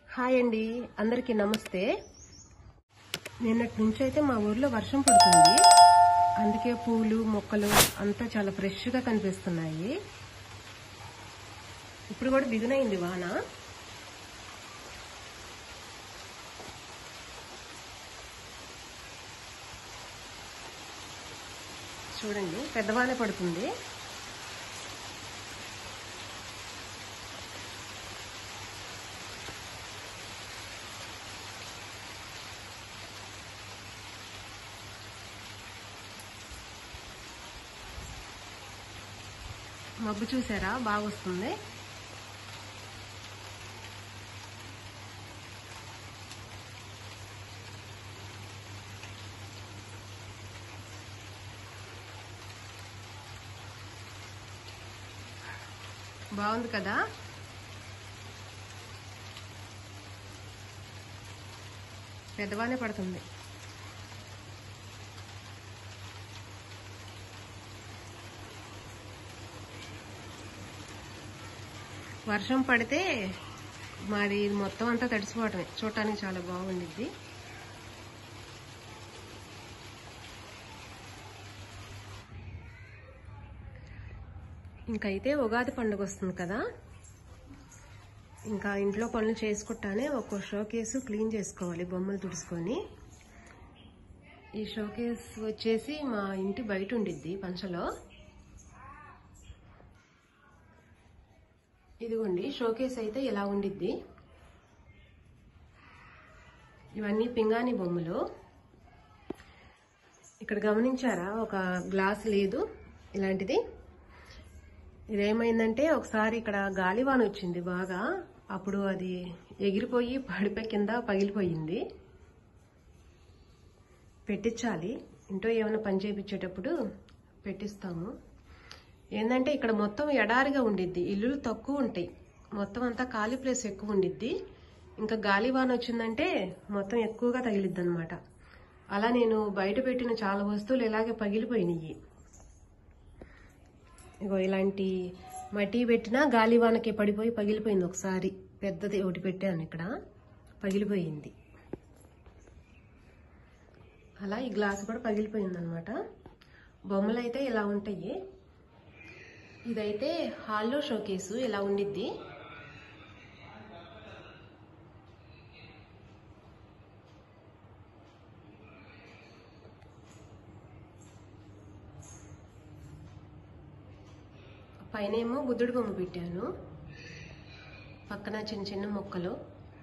hi అండి అందరికీ నమస్తే నిన్నటి నుంచి అయితే మా ఊర్లో వర్షం పడుతుంది అందుకే పూలు మొక్కలు అంతా చాలా ఫ్రెష్గా కనిపిస్తున్నాయి ఇప్పుడు కూడా బిగునైంది వాన చూడండి పెద్దవానే పడుతుంది మబ్బు చూసారా బాగా వస్తుంది బాగుంది కదా పెద్దవానే పడుతుంది వర్షం పడితే మరి ఇది మొత్తం అంతా తడిసిపోవటమే చూడటానికి చాలా బాగుండిద్ది ఇంకైతే ఉగాది పండుగ వస్తుంది కదా ఇంకా ఇంట్లో పనులు చేసుకుంటానే ఒక్కో షోకేసు క్లీన్ చేసుకోవాలి బొమ్మలు తుడుచుకొని ఈ షోకేస్ వచ్చేసి మా ఇంటి బయట ఉండిద్ది పంచలో ఇదిగోండి షోకేస్ అయితే ఇలా ఉండిద్ది ఇవన్నీ పింగాణి బొమ్మలు ఇక్కడ గమనించారా ఒక గ్లాస్ లేదు ఇలాంటిది ఇదేమైందంటే ఒకసారి ఇక్కడ గాలివాన వచ్చింది బాగా అప్పుడు అది ఎగిరిపోయి పడిపోయి కింద పగిలిపోయింది పెట్టించాలి ఇంట్లో ఏమైనా పని చేయించేటప్పుడు పెట్టిస్తాము ఏంటంటే ఇక్కడ మొత్తం ఎడారిగా ఉండిద్ది ఇల్లులు తక్కువ ఉంటాయి మొత్తం అంతా ఖాళీ ప్లేస్ ఎక్కువ ఉండిద్ది ఇంకా గాలివాన వచ్చిందంటే మొత్తం ఎక్కువగా తగిలిద్ది అనమాట అలా నేను బయట పెట్టిన చాలా వస్తువులు ఇలాగే పగిలిపోయినాయి ఇగో ఇలాంటి మట్టి పెట్టినా గాలివానకి పడిపోయి పగిలిపోయింది ఒకసారి పెద్దది ఒకటి పెట్టాను ఇక్కడ పగిలిపోయింది అలా ఈ గ్లాస్ కూడా పగిలిపోయింది అనమాట బొమ్మలు అయితే ఇలా ఉంటాయి ఇదైతే హాల్లో షోకేసు ఇలా ఉండిద్ది పైనేమో బుద్ధుడి బొమ్మ పెట్టాను పక్కన చిన్న చిన్న మొక్కలు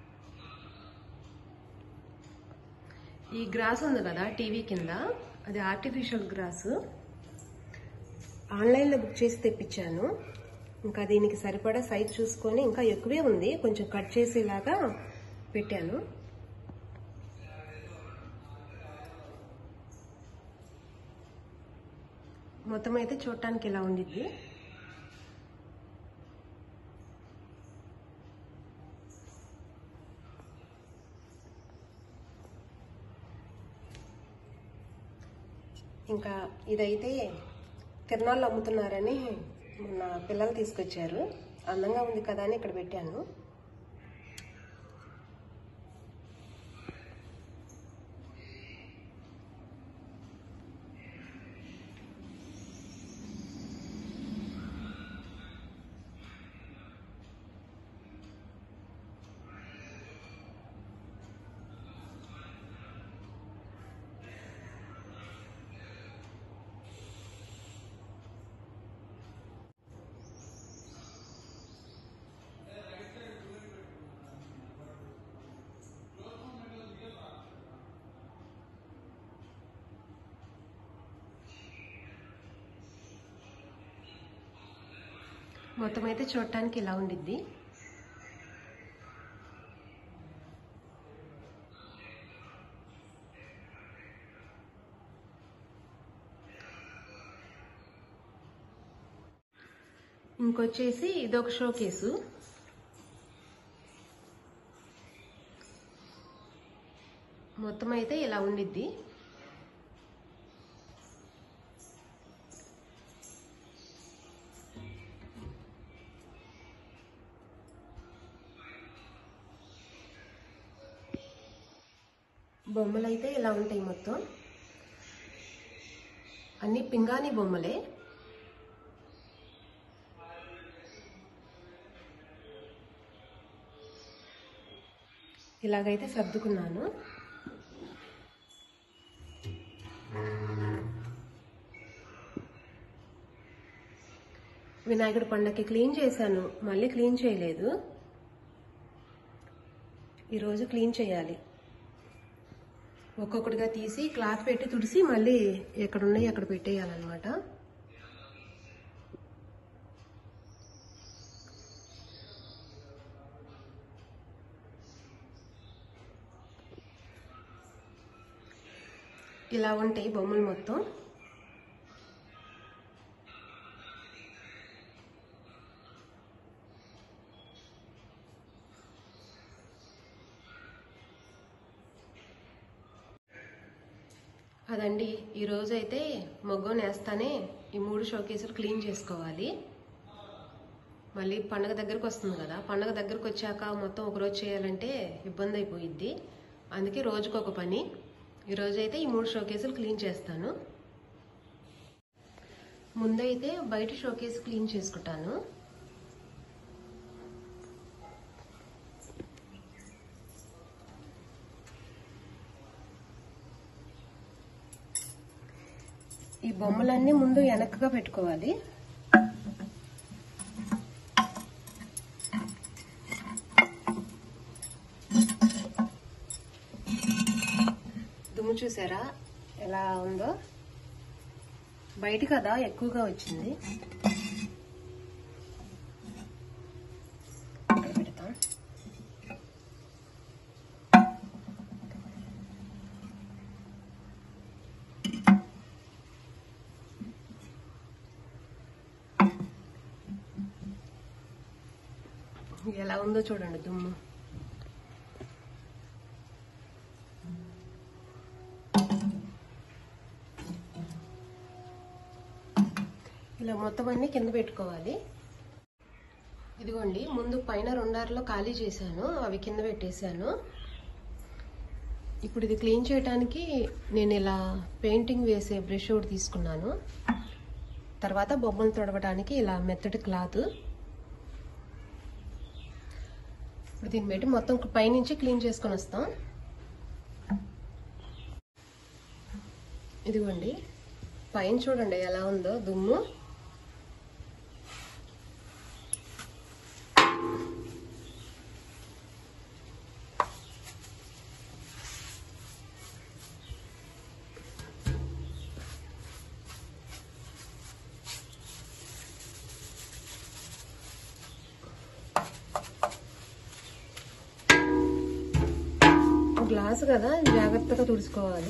ఈ గ్రాస్ ఉంది కదా టీవీ కింద అది ఆర్టిఫిషియల్ గ్రాస్ ఆన్లైన్లో బుక్ చేసి తెప్పించాను ఇంకా దీనికి సరిపడా సైజ్ చూసుకొని ఇంకా ఎక్కువే ఉంది కొంచెం కట్ చేసేలాగా పెట్టాను మొత్తం అయితే చూడటానికి ఇలా ఉండిద్ది ఇంకా ఇదైతే తిరణాల్లో అమ్ముతున్నారని మొన్న పిల్లలు తీసుకొచ్చారు అందంగా ఉంది కదా అని ఇక్కడ పెట్టాను మొత్తం అయితే చూడటానికి ఇలా ఉండిద్ది ఇంకొచ్చేసి ఇదొక షో కేసు మొత్తం అయితే ఇలా ఉండిద్ది బొమ్మలు అయితే ఇలా ఉంటాయి మొత్తం అన్ని పింగాణి బొమ్మలే ఇలాగైతే సర్దుకున్నాను వినాయకుడి పండగకి క్లీన్ చేశాను మళ్ళీ క్లీన్ చేయలేదు ఈరోజు క్లీన్ చేయాలి ఒక్కొక్కటిగా తీసి క్లాత్ పెట్టి తుడిసి మళ్ళీ ఎక్కడ ఉన్నాయి అక్కడ పెట్టేయాలన్నమాట ఇలా ఉంటాయి బొమ్మలు మొత్తం అదండి ఈరోజు అయితే మొగ్గ నేస్తానే ఈ మూడు షోకేసులు క్లీన్ చేసుకోవాలి మళ్ళీ పండగ దగ్గరకు వస్తుంది కదా పండగ దగ్గరకు వచ్చాక మొత్తం ఒక రోజు చేయాలంటే ఇబ్బంది అయిపోయిద్ది అందుకే రోజుకు ఒక పని ఈరోజు అయితే ఈ మూడు షోకేసులు క్లీన్ చేస్తాను ముందైతే బయట షోకేస్ క్లీన్ చేసుకుంటాను ఈ బొమ్మలన్నీ ముందు వెనక్గా పెట్టుకోవాలి దుమ్ము చూసారా ఎలా ఉందో బయట కదా ఎక్కువగా వచ్చింది ఇక్కడ పెడతాం ఎలా ఉందో చూడండి దుమ్ము ఇలా మొత్తం అన్ని కింద పెట్టుకోవాలి ఇదిగోండి ముందు పైన రెండారులో ఖాళీ చేశాను అవి కింద పెట్టేశాను ఇప్పుడు ఇది క్లీన్ చేయడానికి నేను ఇలా పెయింటింగ్ వేసే బ్రష్ ఒకటి తీసుకున్నాను తర్వాత బొమ్మలు తొడవడానికి ఇలా మెత్తటి క్లాత్ ఇప్పుడు దీన్ని పెట్టి మొత్తం పైనుంచి క్లీన్ చేసుకొని వస్తాం ఇదిగోండి పైన చూడండి ఎలా ఉందో దుమ్ము గ్లాసు కదా జాగ్రత్తగా తుడుచుకోవాలి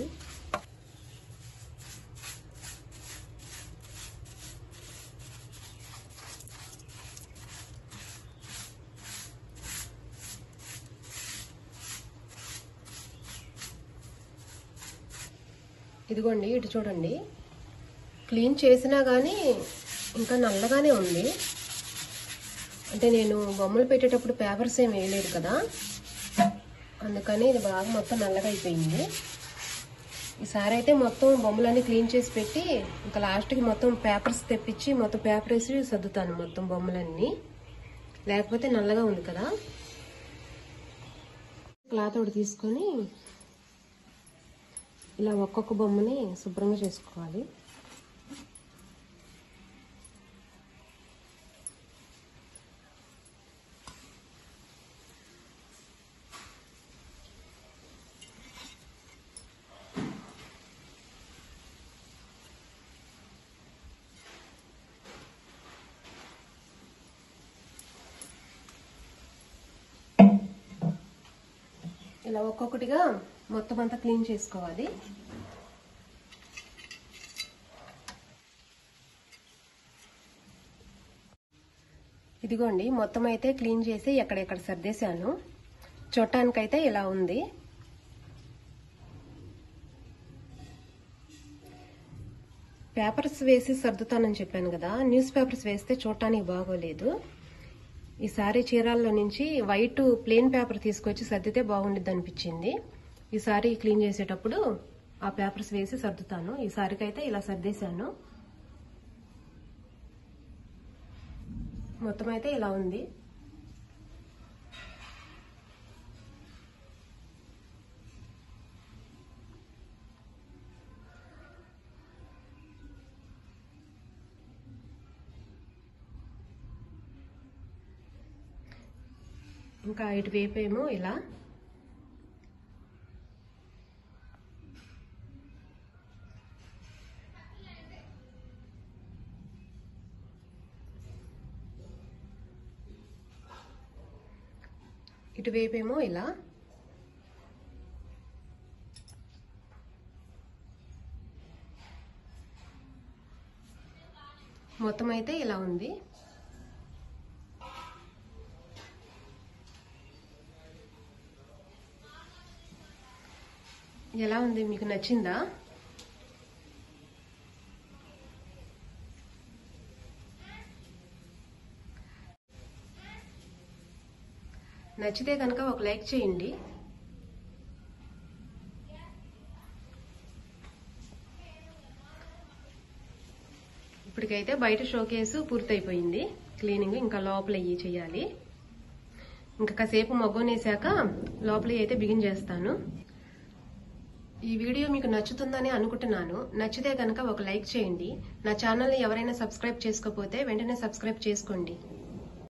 ఇదిగోండి ఇటు చూడండి క్లీన్ చేసినా కానీ ఇంకా నల్లగానే ఉంది అంటే నేను బొమ్మలు పెట్టేటప్పుడు పేపర్స్ ఏం వేయలేదు కదా అందుకని ఇది బాగా మొత్తం నల్లగా అయిపోయింది ఈసారి అయితే మొత్తం బొమ్మలన్నీ క్లీన్ చేసి పెట్టి ఇంకా లాస్ట్కి మొత్తం పేపర్స్ తెప్పించి మొత్తం పేపర్ వేసి సర్దుతాను మొత్తం బొమ్మలన్నీ లేకపోతే నల్లగా ఉంది కదా క్లాత్ ఒకటి తీసుకొని ఇలా ఒక్కొక్క బొమ్మని శుభ్రంగా చేసుకోవాలి ఇలా ఒక్కొక్కటిగా మొత్తం అంతా క్లీన్ చేసుకోవాలి ఇదిగోండి మొత్తం అయితే క్లీన్ చేసి ఎక్కడెక్కడ సర్దేశాను చూడటానికైతే ఇలా ఉంది పేపర్స్ వేసి సర్దుతానని చెప్పాను కదా న్యూస్ పేపర్స్ వేస్తే చూడటానికి బాగోలేదు ఈసారి చీరాల్లో నుంచి వైట్ ప్లేన్ పేపర్ తీసుకొచ్చి సర్దితే బాగుండిద్ది అనిపించింది ఈసారి క్లీన్ చేసేటప్పుడు ఆ పేపర్స్ వేసి సర్దుతాను ఈసారికి అయితే ఇలా సర్దేశాను మొత్తం అయితే ఇలా ఉంది ఇంకా ఇటువైపు ఏమో ఇలా ఇటువైపు ఏమో ఇలా మొత్తం అయితే ఇలా ఉంది ఎలా ఉంది మీకు నచ్చిందా నచ్చితే కనుక ఒక లైక్ చేయండి ఇప్పటికైతే బయట షోకేసు పూర్తయిపోయింది క్లీనింగ్ ఇంకా లోపల ఇవి చేయాలి ఇంకా కాసేపు మగ్గోనేసాక లోపల అయితే బిగిన్ చేస్తాను ఈ వీడియో మీకు నచ్చుతుందని అనుకుంటున్నాను నచ్చితే కనుక ఒక లైక్ చేయండి నా ఛానల్ని ఎవరైనా సబ్స్క్రైబ్ చేసుకోకపోతే వెంటనే సబ్స్క్రైబ్ చేసుకోండి